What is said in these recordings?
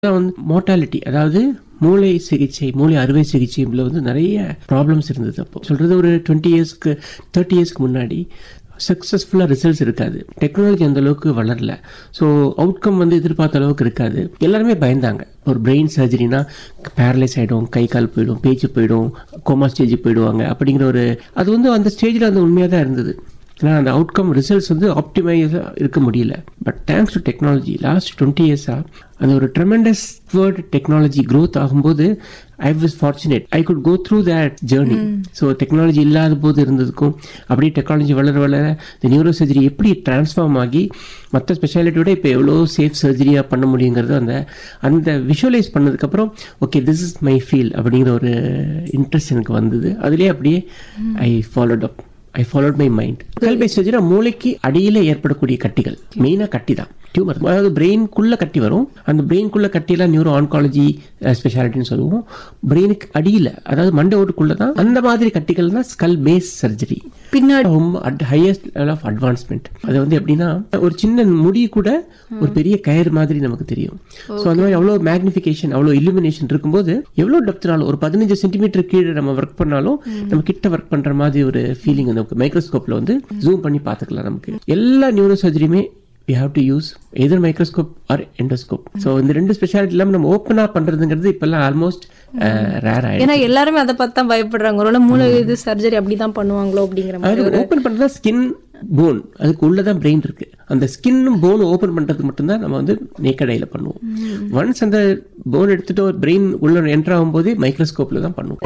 வந்து மோர்டாலிட்டி அதாவது மூளை சிகிச்சை மூளை அறுவை சிகிச்சையில் வந்து நிறைய ப்ராப்ளம்ஸ் இருந்தது அப்போ சொல்றது ஒரு டுவெண்ட்டி இயர்ஸ்க்கு தேர்ட்டி இயர்ஸ்க்கு முன்னாடி சக்ஸஸ்ஃபுல்லாக ரிசல்ட்ஸ் இருக்காது டெக்னாலஜி அந்த அளவுக்கு வளரல ஸோ அவுட்கம் வந்து எதிர்பார்த்த அளவுக்கு இருக்காது எல்லாருமே பயந்தாங்க ஒரு பிரெயின் சர்ஜரினா பேரலைஸ் ஆகிடும் கை கால் போயிடும் பேச்சு போயிடும் கோமா ஸ்டேஜுக்கு போயிடுவாங்க அப்படிங்கிற ஒரு அது வந்து அந்த ஸ்டேஜில் அந்த உண்மையாக தான் இருந்தது ஏன்னா அந்த அவுட்கம் ரிசல்ட்ஸ் வந்து ஆப்டிமைஸாக இருக்க முடியல but thanks to technology last twenty இயர்ஸாக அந்த ஒரு ட்ரெமெண்டஸ் வேர்ட் டெக்னாலஜி க்ரோத் ஆகும்போது I was fortunate I could go through that journey so technology இல்லாத போது இருந்ததுக்கும் அப்படியே டெக்னாலஜி வளர வளர இந்த நியூரோ சர்ஜரி எப்படி டிரான்ஸ்ஃபார்ம் ஆகி மற்ற ஸ்பெஷாலிட்டியோட இப்போ எவ்வளோ சேஃப் சர்ஜரியாக பண்ண முடியுங்கிறது அந்த அந்த விஷுவலைஸ் பண்ணதுக்கப்புறம் okay this is my feel அப்படிங்கிற ஒரு இன்ட்ரெஸ்ட் எனக்கு வந்தது அதுலேயே அப்படியே I followed up I followed my mind கல்பை சர்ஜரி மூளைக்கு அடியில் ஏற்படக்கூடிய கட்டிகள் மெயினாக கட்டி தான் டியூமர் அதாவது பிரெயின்குள்ள கட்டி வரும் அந்த பிரெயின்குள்ள கட்டியெல்லாம் நியூரோ ஆன்காலஜி ஸ்பெஷாலிட்டின்னு சொல்லுவோம் பிரெயினுக்கு அடியில் அதாவது மண்டை ஓட்டுக்குள்ள தான் அந்த மாதிரி கட்டிகள் தான் ஸ்கல் பேஸ் சர்ஜரி பின்னாடி ரொம்ப ஹையஸ்ட் லெவல் ஆஃப் அட்வான்ஸ்மெண்ட் அது வந்து எப்படின்னா ஒரு சின்ன முடி கூட ஒரு பெரிய கயிறு மாதிரி நமக்கு தெரியும் ஸோ அந்த மாதிரி அவ்வளோ மேக்னிஃபிகேஷன் அவ்வளோ இலுமினேஷன் இருக்கும்போது எவ்வளோ டெப்த்னாலும் ஒரு பதினஞ்சு சென்டிமீட்டர் கீழே நம்ம ஒர்க் பண்ணாலும் நம்ம கிட்ட ஒர்க் பண்ற மாதிரி ஒரு ஃபீலிங் நமக்கு மைக்ரோஸ்கோப்ல வந்து ஜூம் பண்ணி பார்த்துக்கலாம் நமக்கு எல்லா நியூரோ சர்ஜரியுமே we have to use either microscope or endoscope so இந்த ரெண்டு ஸ்பெஷாலிட்டி இல்லாமல் நம்ம ஓப்பனாக பண்ணுறதுங்கிறது இப்போல்லாம் ஆல்மோஸ்ட் ரேர் ஆயிடும் ஏன்னா எல்லாருமே அதை பார்த்து தான் பயப்படுறாங்க ஒருவேளை மூளை இது சர்ஜரி அப்படிதான் பண்ணுவாங்களோ அப்படிங்கிற மாதிரி அது ஓப்பன் பண்ணுறதா ஸ்கின் போன் அதுக்கு உள்ளதான் பிரெயின் இருக்கு அந்த ஸ்கின்னும் போன் ஓப்பன் பண்றதுக்கு மட்டும்தான் நம்ம வந்து நேக்கடையில பண்ணுவோம் ஒன்ஸ் அந்த போன் எடுத்துட்டு ஒரு பிரெயின் உள்ள என்டர் ஆகும்போதே மைக்ரோஸ்கோப்ல தான் பண்ணுவோம்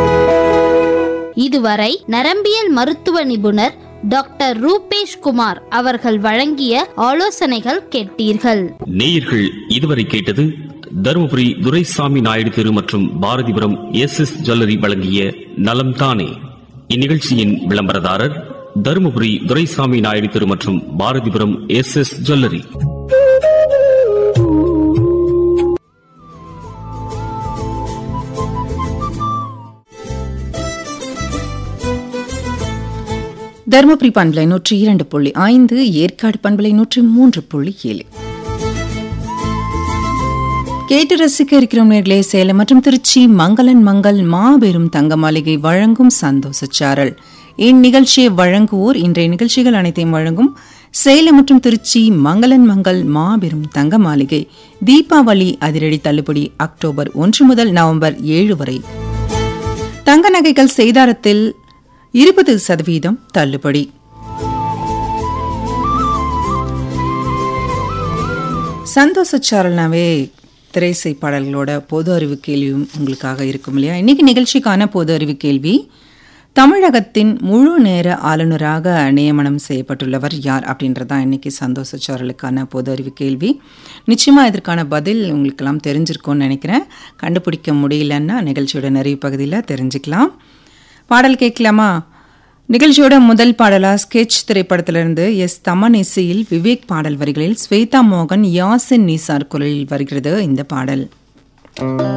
இதுவரை நரம்பியல் மருத்துவ நிபுணர் டாக்டர் ரூபேஷ் குமார் அவர்கள் வழங்கிய ஆலோசனைகள் கேட்டீர்கள் நேயர்கள் இதுவரை கேட்டது தருமபுரி துரைசாமி நாயுடு தெரு மற்றும் பாரதிபுரம் எஸ் எஸ் ஜுவல்லரி வழங்கிய நலம் தானே இந்நிகழ்ச்சியின் விளம்பரதாரர் தருமபுரி துரைசாமி நாயுடு தெரு மற்றும் Bharathipuram S S jewellery Dharmapuri பண்பலை நூற்றி இரண்டு புள்ளி ஐந்து ஏற்காடு பண்பலை நூற்றி மூன்று புள்ளி ஏழு கேட்டு ரசிக்க இருக்கிறோம் நேர்களே சேலம் மற்றும் திருச்சி மங்களன் மங்கள் மாபெரும் தங்க மாளிகை வழங்கும் சந்தோஷ சாரல் இந்நிகழ்ச்சியை வழங்குவோர் இன்றைய நிகழ்ச்சிகள் அனைத்தையும் வழங்கும் சேலம் மற்றும் திருச்சி மங்களன் மங்கள் மாபெரும் தங்க மாளிகை தீபாவளி அதிரடி தள்ளுபடி அக்டோபர் ஒன்று முதல் நவம்பர் ஏழு வரை தங்க நகைகள் செய்தாரத்தில் இருபது சதவீதம் தள்ளுபடி சந்தோஷ சாரல்னாவே திரைசை பாடல்களோட பொது அறிவு கேள்வியும் உங்களுக்காக இருக்கும் இல்லையா இன்னைக்கு நிகழ்ச்சிக்கான பொது அறிவு கேள்வி தமிழகத்தின் முழு நேர ஆளுநராக நியமனம் செய்யப்பட்டுள்ளவர் யார் அப்படின்றதான் இன்னைக்கு சந்தோஷ சாரலுக்கான பொது அறிவு கேள்வி நிச்சயமா இதற்கான பதில் உங்களுக்கெல்லாம் தெரிஞ்சிருக்கும்னு நினைக்கிறேன் கண்டுபிடிக்க முடியலன்னா நிகழ்ச்சியோட நிறைவு பகுதியில் தெரிஞ்சுக்கலாம் பாடல் கேட்கலாமா நிகழ்ச்சியோட முதல் பாடலா ஸ்கெட்ச் திரைப்படத்திலிருந்து எஸ் தமன் இசையில் விவேக் பாடல் வரிகளில் ஸ்வேதா மோகன் யாசின் நிசார் குரலில் வருகிறது இந்த பாடல்